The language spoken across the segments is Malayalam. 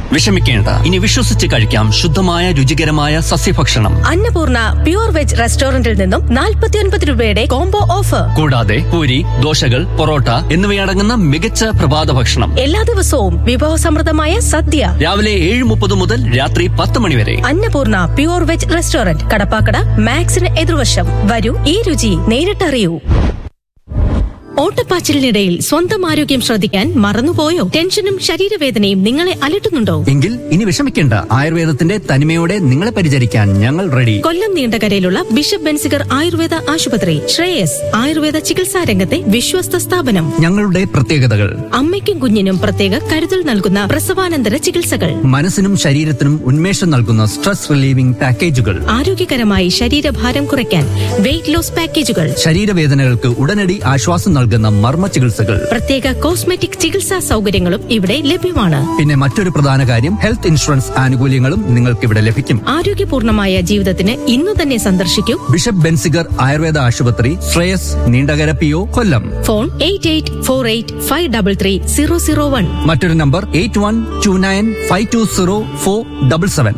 വിഷമിക്കേണ്ട ഇനി വിശ്വസിച്ച് കഴിക്കാം ശുദ്ധമായ രുചികരമായ സസ്യഭക്ഷണം അന്നപൂർണ പ്യൂർ വെജ് റെസ്റ്റോറന്റിൽ നിന്നും 49 രൂപയുടെ കോംബോ ഓഫർ കൂടാതെ പൂരി ദോശകൾ പൊറോട്ട എന്നിവയടങ്ങുന്ന മികച്ച പ്രഭാത ഭക്ഷണം എല്ലാ ദിവസവും വിഭവസമൃദ്ധമായ സദ്യ രാവിലെ ഏഴ് മുപ്പത് മുതൽ രാത്രി പത്ത് മണി വരെ Annapurna pure veg restaurant Kadappakada മാക്സിന് എതിർവശം വരൂ ഈ രുചി നേരിട്ടറിയൂ ഓട്ടപ്പാച്ചിലിനിടയിൽ സ്വന്തം ആരോഗ്യം ശ്രദ്ധിക്കാൻ മറന്നുപോയോ ടെൻഷനും ശരീരവേദനയും നിങ്ങളെ അലട്ടുന്നുണ്ടോ എങ്കിൽ ഇനി വിഷമിക്കേണ്ട ആയുർവേദത്തിന്റെ തനിമയോടെ നിങ്ങളെ പരിചരിക്കാൻ ഞങ്ങൾ റെഡി കൊല്ലം നീണ്ടകരയിലുള്ള ബിഷപ്പ് ബെൻസിഗർ ആയുർവേദ ആശുപത്രി ശ്രേയസ് ആയുർവേദ ചികിത്സാ രംഗത്തെ വിശ്വസ്ത സ്ഥാപനം ഞങ്ങളുടെ പ്രത്യേകതകൾ അമ്മയ്ക്കും കുഞ്ഞിനും പ്രത്യേക കരുതൽ നൽകുന്ന പ്രസവാനന്തര ചികിത്സകൾ മനസ്സിനും ശരീരത്തിനും ഉന്മേഷം നൽകുന്ന സ്ട്രെസ് റിലീവിംഗ് പാക്കേജുകൾ ആരോഗ്യകരമായി ശരീരഭാരം കുറയ്ക്കാൻ വെയിറ്റ് ലോസ് പാക്കേജുകൾ ശരീരവേദനകൾക്ക് ഉടനടി ആശ്വാസം നൽകുന്ന മർമ്മ ചികിത്സകൾ പ്രത്യേക കോസ്മെറ്റിക് ചികിത്സാ സൗകര്യങ്ങളും ഇവിടെ ലഭ്യമാണ് പിന്നെ മറ്റൊരു പ്രധാന കാര്യം ഹെൽത്ത് ഇൻഷുറൻസ് ആനുകൂല്യങ്ങളും നിങ്ങൾക്ക് ഇവിടെ ലഭിക്കും ആരോഗ്യപൂർണമായ ജീവിതത്തിന് ഇന്നു തന്നെ സന്ദർശിക്കൂ ബിഷപ്പ് ബെൻസിഗർ ആയുർവേദ ആശുപത്രി Shreyas Neendakara P O Kollam phone eight eight four eight five double three zero zero one മറ്റൊരു number eight one two nine five two zero four double seven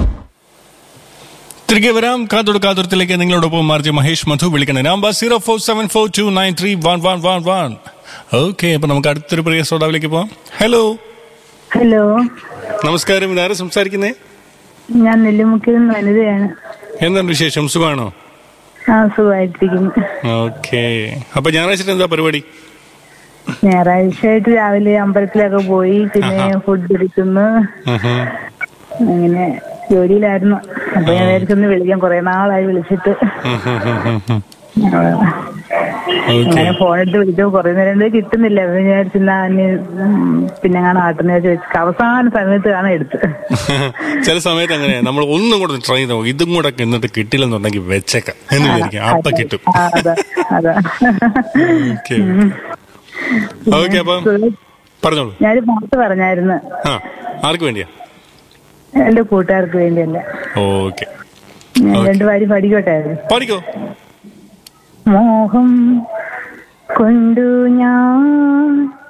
തിരികെ വരാം കാതോട് കാതോരത്തിലേക്ക് നിങ്ങളോടൊപ്പം മാർജി മഹേഷ് മധു വിളിക്കണം number zero four seven four two nine three one one one one okay അപ്പൊ നമുക്ക് അടുത്തൊരു പ്രിയ ശ്രോതാവിലേക്ക് പോവാം ഹലോ ഹലോ നമസ്കാരം ഇതാരും സംസാരിക്കുന്നേ ഞാൻ നെല്ലിമുക്കിൽ നിന്ന് വനിതയാണ് എന്താണ് വിശേഷം സുഖമാണോ ആ സുഖമായിട്ടിരിക്കുന്നു ഓക്കെ അപ്പൊ ഞായറാഴ്ച എന്താ പരിപാടി ഞായറാഴ്ചയായിട്ട് രാവിലെ അമ്പലത്തിലൊക്കെ പോയി പിന്നെ ഫുഡ് എടുക്കുന്നു ഉഹും. അങ്ങനെ ജോലിയിലായിരുന്നു അപ്പൊ ഞാൻ വിചാരിച്ചൊന്ന് വിളിക്കാൻ കുറെ നാളായി വിളിച്ചിട്ട് ഉഹും, ഉഹും, ഉഹും. ആ, ഓക്കെ അങ്ങനെ ഫോൺ എടുത്ത് വിളിച്ചു കുറെ നേരം കൊണ്ട് കിട്ടുന്നില്ല അപ്പൊ ഞാൻ വിചാരിച്ചു എന്നാ ഇനി, ഉം, പിന്നെ ഞാൻ ആട്ടുന്ന വെച്ച് അവസാന സമയത്താണ് എടുത്തത് ചില സമയത്ത് അങ്ങനെ നമ്മൾ ഒന്നും കൂടെ ട്രൈ ചെയ്തോ ഇതും കൂടെ ഒക്കെ എന്നിട്ട് കിട്ടില്ലെന്നുണ്ടെങ്കിൽ വെച്ചേക്കാം എന്ന് വിചാരിക്കാം അപ്പൊ കിട്ടും ആ, അതാ അതാ ഓക്കെ ഓക്കെ അപ്പം പറഞ്ഞോളൂ ഞാനൊരു പാട്ട് പറഞ്ഞായിരുന്നു ആ ആർക്ക് വേണ്ടിയാ എന്റെ കൂട്ടുകാർക്ക് വേണ്ടിയല്ല ഓക്കെ ഞാൻ ഓക്കേ. രണ്ടു വാരി പഠിക്കോട്ടായിരുന്നു പാടിക്കോ മോഹം കൊണ്ടു ഞാൻ